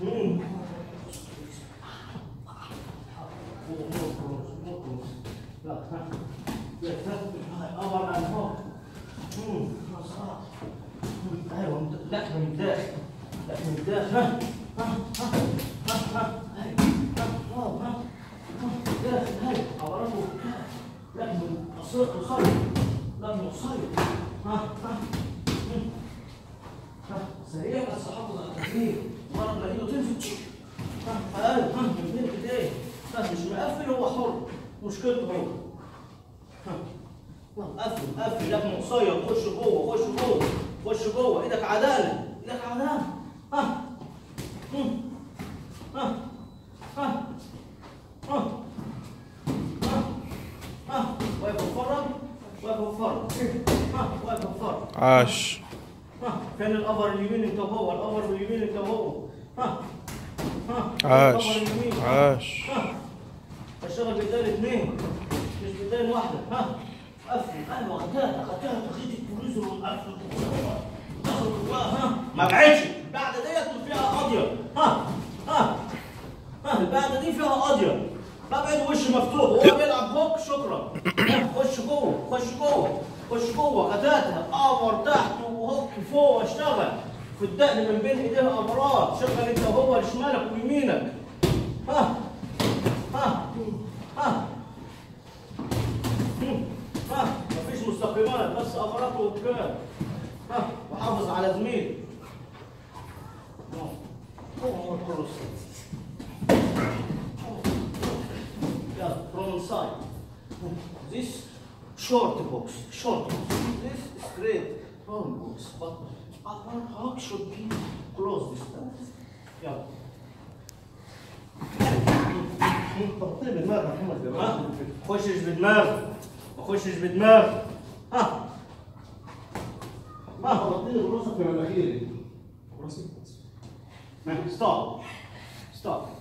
مم. لا ها أمر عن فوق مم. صح. مم. أيوة من- لا من الداخل لا من الداخل ها ها ها ها ها هاي. ها واو ها ها داخل هاي عضلاته لكن من قصير قصير لا من قصير ها ها مم. ها سريع بس حافظ على التكبير مرة ايده تنزل تشيك. ها ها ها من بين ايديه ها مش مقفل هو حر مشكلته هو ها ها، قفل قفل لكن قصير خش جوه خش جوه خش جوه ايدك عداله ايدك عداله ها مم. ها ها ها ها ها واقف اتفرج واقف اتفرج ها واقف اتفرج عاش ها فين القمر اليمين انت وهو القمر اليمين انت وهو ها ها عاش القمر اليمين. عاش ها اشتغل بايدين اثنين مش بايدين واحده ها قفل ايوه غتاته غتاته خدت البوليس وقفل دخل جواها ها ما بعدش البعده ديت فيها قاضيه ها ها ها البعده دي فيها قاضيه ببعد وش مفتوح وهو بيلعب هوك شكرا ها، خش جوه خش جوه خش جوه غتاته قمر تحت وهوك فوق اشتغل في الدقن من بين ايديها امراض شغل انت وهو لشمالك ويمينك ها ها ها ها مفيش مستقيمات بس امارات وكلام ها وحافظ على زميلي ها. هو الكروس يلا from inside this short box short box this is great long box but our hug should be close this time يلا طبطيه بالماء يا محمد يا ها محمد. ما خشش بدماغ ما خشش بدماغ ها ما طبطيه براسك في مناخيري ستوب ستوب